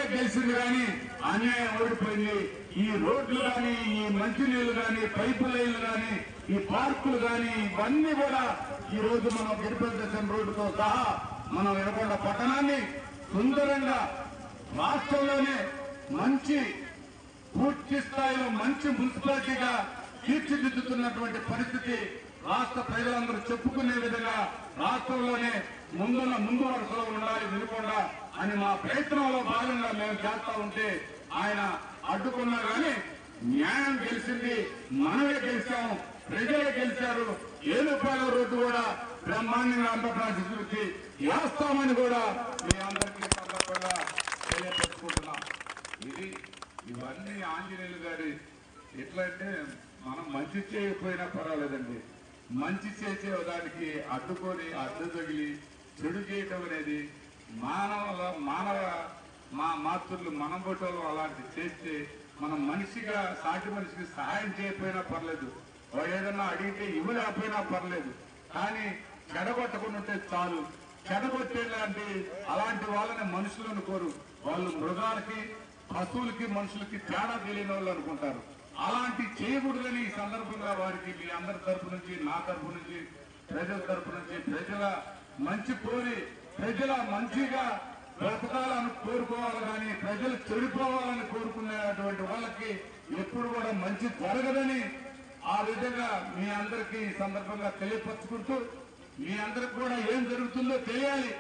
గెలిచింది కానీ అన్యాయం ఓడిపోయింది ఈ రోడ్లు కానీ ఈ మంచినీళ్లు కానీ పైపు లైన్లు కానీ ఈ పార్కులు కానీ ఇవన్నీ కూడా ఈ రోజు మనం గిరిపెల్టేషన్ రోడ్డుతో సహా మనం వినకొండ పట్టణాన్ని సుందరంగా రాష్ట్రంలోనే మంచి పూర్తి స్థాయిలో మంచి మున్సిపాలిటీగా తీర్చిదిద్దుతున్నటువంటి పరిస్థితి రాష్ట్ర ప్రజలందరూ చెప్పుకునే విధంగా రాష్ట్రంలోనే ముందున్న ముందు వరుసలో ఉండాలి వినకుండా అని మా ప్రయత్నంలో భాగంగా మేము చేస్తా ఉంటే ఆయన అడ్డుకున్నా గాని న్యాయం గెలిచింది మనమే గెలిచాము ప్రజలే గెలిచారు ఏలుపాల రోడ్డు కూడా బ్రహ్మాండంగా ఆంధ్రప్రదేశ్ నుంచి వేస్తామని కూడా మీ అందరికీ సందర్భంగా తెలియపరుచుకుంటున్నాం ఇది ఇవన్నీ ఆంజనేయులు గారి ఎట్లా అంటే మనం మంచి చేయకపోయినా పర్వాలేదండి మంచి చేసే దానికి అడ్డుకొని అడ్డు తగిలి చెడు చేయటం అనేది మానవ మానవ మా మాతృలు మనం బొట్టలు అలాంటి చేస్తే మనం మనిషిగా సాటి మనిషికి సహాయం చేయకపోయినా పర్లేదు వాడు ఏదన్నా అడిగితే ఇవ్వలేకపోయినా పర్లేదు కానీ చెడగొట్టకుండా ఉంటే చాలు చెడగొట్టేలాంటి అలాంటి వాళ్ళని మనుషులు అనుకోరు వాళ్ళు మృగాలకి పశువులకి మనుషులకి తేడా తెలియని వాళ్ళు అనుకుంటారు అలాంటి చేయకూడదని ఈ సందర్భంగా వారికి మీ అందరి తరపు నుంచి నా తరపు నుంచి ప్రజల తరపు నుంచి ప్రజల మంచి కోరి ప్రజల మంచిగా బ్రతకాలని కోరుకోవాలి కానీ ప్రజలు చెడిపోవాలని కోరుకునేటువంటి వాళ్ళకి ఎప్పుడు కూడా మంచి జరగదని ఆ విధంగా మీ అందరికీ ఈ సందర్భంగా తెలియపరుచుకుంటూ మీ అందరికి కూడా ఏం జరుగుతుందో తెలియాలి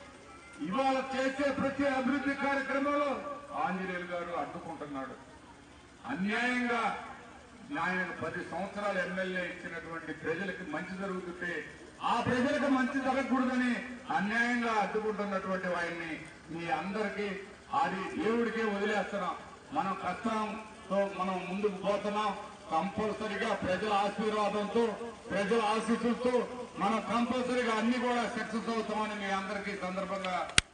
ఇవాళ చేసే ప్రతి అభివృద్ధి కార్యక్రమంలో ఆంజనేయులు గారు అడ్డుకుంటున్నాడు అన్యాయంగా ఆయన పది సంవత్సరాలు ఎమ్మెల్యే ఇచ్చినటువంటి ప్రజలకి మంచి జరుగుతుంటే ఆ ప్రజలకు మంచి జరగకూడదని అన్యాయంగా అడ్డుకుంటున్నటువంటి ఆయన్ని మీ అందరికీ అది దేవుడికే వదిలేస్తున్నాం మనం కష్టంతో మనం ముందుకు పోతున్నాం కంపల్సరిగా ప్రజల ఆశీర్వాదంతో ప్రజల ఆశీస్సులతో మనం కంపల్సరిగా అన్ని కూడా సక్సెస్ అవుతామని మీ అందరికీ ఈ సందర్భంగా